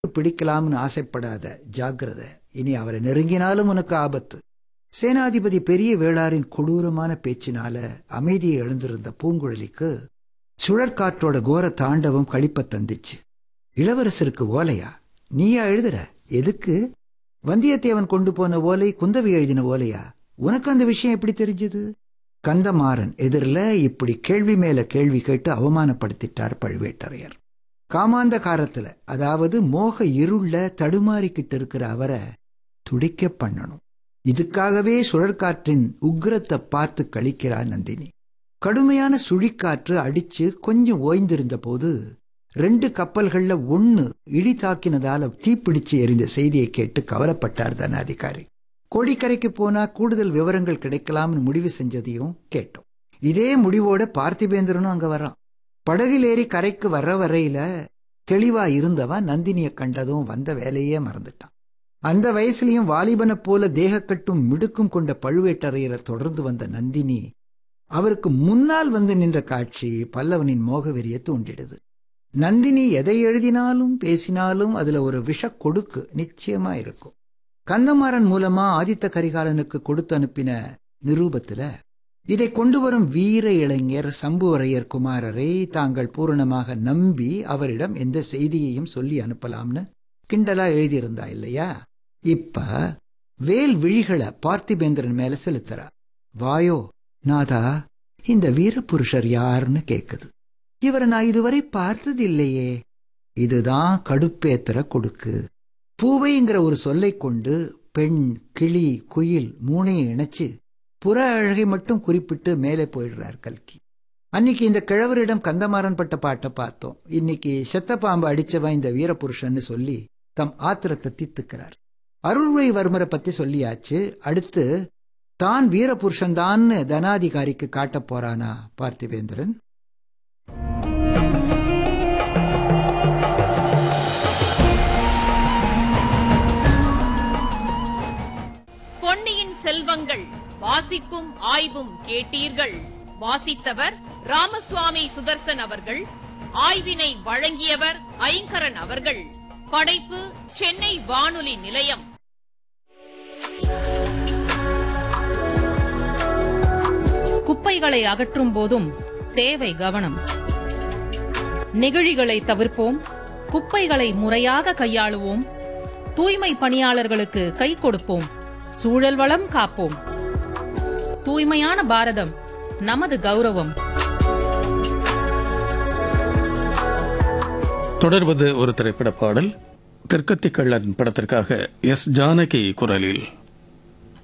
பிடிக்கலாம்னு ஆசைப்படாத ஜாக்கிரதை இனி அவரை நெருங்கினாலும் உனக்கு ஆபத்து சேனாதிபதி பெரிய வேளாரின் கொடூரமான பேச்சினால அமைதியை எழுந்திருந்த பூங்குழலிக்கு சுழற்காற்றோட கோர தாண்டவம் கழிப்ப தந்துச்சு இளவரசருக்கு ஓலையா நீயா எழுதுற எதுக்கு வந்தியத்தேவன் கொண்டு போன ஓலை குந்தவி எழுதின ஓலையா உனக்கு அந்த விஷயம் எப்படி தெரிஞ்சது கந்தமாறன் எதிரில் இப்படி கேள்வி மேல கேள்வி கேட்டு அவமானப்படுத்திட்டார் பழுவேட்டரையர் காமாந்த காரத்துல அதாவது மோக இருள தடுமாறிக்கிட்டு இருக்கிற அவரை துடிக்க பண்ணணும் இதுக்காகவே சுழற்காற்றின் உக்கிரத்தை பார்த்து கழிக்கிறார் நந்தினி கடுமையான சுழிக்காற்று அடிச்சு கொஞ்சம் ஓய்ந்திருந்த போது ரெண்டு கப்பல்கள்ல ஒன்னு இடி தாக்கினதால தீப்பிடிச்சு எரிந்த செய்தியை கேட்டு கவலைப்பட்டார் தனாதிகாரி கோடிக்கரைக்கு போனா கூடுதல் விவரங்கள் கிடைக்கலாம்னு முடிவு செஞ்சதையும் கேட்டோம் இதே முடிவோட பார்த்திபேந்திரனும் அங்க வரான் படகில் ஏறி கரைக்கு வர்ற வரையில தெளிவா இருந்தவன் நந்தினிய கண்டதும் வந்த வேலையே மறந்துட்டான் அந்த வயசுலயும் வாலிபனை போல தேகக்கட்டும் மிடுக்கும் கொண்ட பழுவேட்டரையரை தொடர்ந்து வந்த நந்தினி அவருக்கு முன்னால் வந்து நின்ற காட்சி பல்லவனின் மோகவெறிய தூண்டிடுது நந்தினி எதை எழுதினாலும் பேசினாலும் அதுல ஒரு விஷ கொடுக்கு நிச்சயமா இருக்கும் கந்தமாறன் மூலமா ஆதித்த கரிகாலனுக்கு கொடுத்து அனுப்பின நிரூபத்துல இதை கொண்டு வரும் வீர இளைஞர் சம்புவரையர் குமாரரை தாங்கள் பூரணமாக நம்பி அவரிடம் எந்த செய்தியையும் சொல்லி அனுப்பலாம்னு கிண்டலா எழுதியிருந்தா இல்லையா இப்ப வேல் விழிகளை பார்த்திபேந்திரன் மேல செலுத்துறா வாயோ நாதா இந்த வீரபுருஷர் யாருன்னு கேக்குது இவரை நான் இதுவரை பார்த்தது இல்லையே இதுதான் கடுப்பேத்துற கொடுக்கு பூவைங்கிற ஒரு சொல்லை கொண்டு பெண் கிளி குயில் மூணையும் இணைச்சு புற அழகை மட்டும் குறிப்பிட்டு மேலே போயிடுறார் கல்கி அன்னைக்கு இந்த கிழவரிடம் கந்தமாறன் பட்ட பாட்டை பார்த்தோம் இன்னைக்கு செத்த பாம்பு அடிச்சவன் இந்த வீரபுருஷன்னு சொல்லி தம் ஆத்திரத்தை தீத்துக்கிறார் அருள்மொழிவர்மரை பத்தி சொல்லியாச்சு அடுத்து தான் வீரபுருஷன் தான் தனாதிகாரிக்கு காட்டப் போறானா பார்த்திவேந்திரன் பொன்னியின் செல்வங்கள் வாசிப்பும் ஆய்வும் கேட்டீர்கள் வாசித்தவர் ராமசுவாமி சுதர்சன் அவர்கள் ஆய்வினை வழங்கியவர் ஐங்கரன் அவர்கள் படைப்பு சென்னை வானொலி நிலையம் குப்பைகளை அகற்றும் போதும் தேவை கவனம் நெகிழிகளை தவிர்ப்போம் குப்பைகளை முறையாக கையாளுவோம் தூய்மை பணியாளர்களுக்கு கை கொடுப்போம் சூழல் வளம் காப்போம் தூய்மையான பாரதம் நமது கௌரவம் தொடர்வது ஒரு திரைப்பட பாடல் தெற்கத்தி கள்ளன் படத்திற்காக எஸ் ஜானகி குரலில்